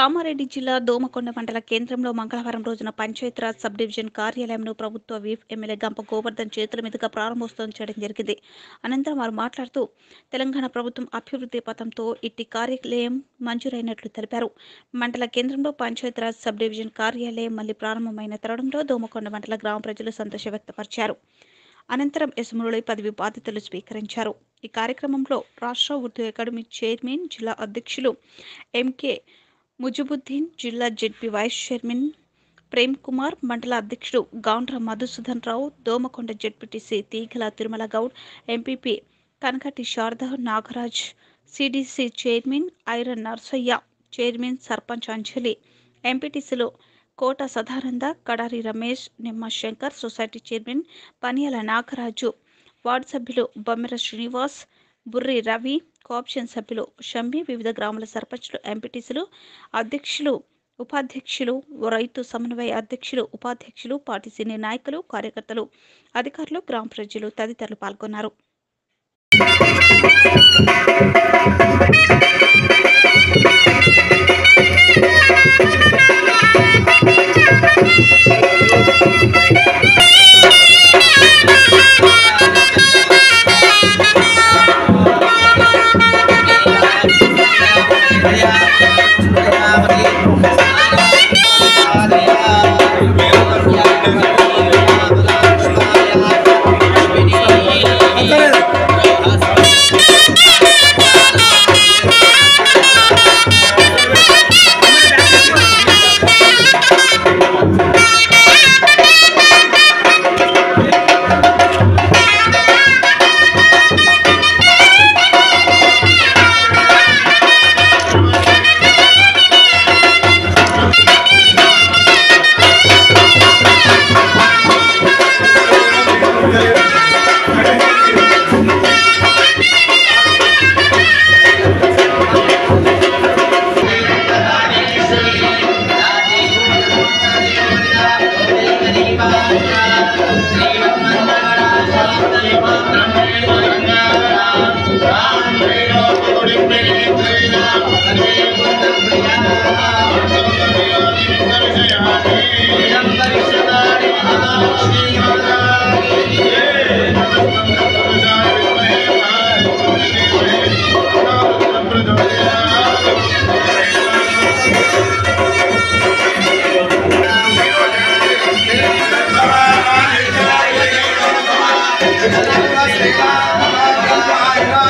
కామారెడ్డి జిల్లా దోమకొండ మండల కేంద్రంలో మంగళవారం రోజున పంచాయతీరాజ్ సబ్ డివిజన్ కార్యాలయంలో ప్రభుత్వ వీప్ ఎమ్మెల్యే గంప గోవర్ధన్ చేతుల మీదుగా ప్రారంభోత్సవం చేయడం జరిగింది అనంతరం వారు మాట్లాడుతూ తెలంగాణ ప్రభుత్వం అభివృద్ధి పథంతో ఇట్టి కార్యాలయం మంజూరైనట్లు తెలిపారు మండల కేంద్రంలో పంచాయతీరాజ్ సబ్ డివిజన్ కార్యాలయం మళ్లీ ప్రారంభమైన తరుణంలో దోమకొండ మండల గ్రామ ప్రజలు సంతోషం వ్యక్తపరిచారు అనంతరం ఎస్ మురళి పదవి బాధ్యతలు స్వీకరించారు ఈ కార్యక్రమంలో రాష్ట్ర ఉర్దూ అకాడమీ చైర్మన్ జిల్లా అధ్యక్షులు ఎంకే ముజుబుద్దీన్ జిల్లా ZP vice chairman Prem Kumar మండల అధ్యక్షుడు Goundra Madhusudan Rao Domakonda ZPTC Teegala Tirumala Goud MPP Kanakati Sharada Nagaraj CDC chairman ఐరన్ నర్సయ్య చైర్మన్ సర్పంచ్ అంజలి ఎంపీటీసీలో Kota Sadananda Kadari Ramesh Nimma Shankar society chairman Paniyala Nagaraju ward సభ్యులు బొమ్మెర శ్రీనివాస్ బుర్రి రవి కోఆప్షన్ సభ్యులు షమ్మి వివిధ గ్రామాల సర్పంచ్లు ఎంపీటీసీలు అధ్యక్షులు ఉపాధ్యక్షులు రైతు సమన్వయ అధ్యక్షులు ఉపాధ్యక్షులు పార్టీ సీనియర్ నాయకులు కార్యకర్తలు అధికారులు గ్రామ ప్రజలు తదితరులు పాల్గొన్నారు Thank you.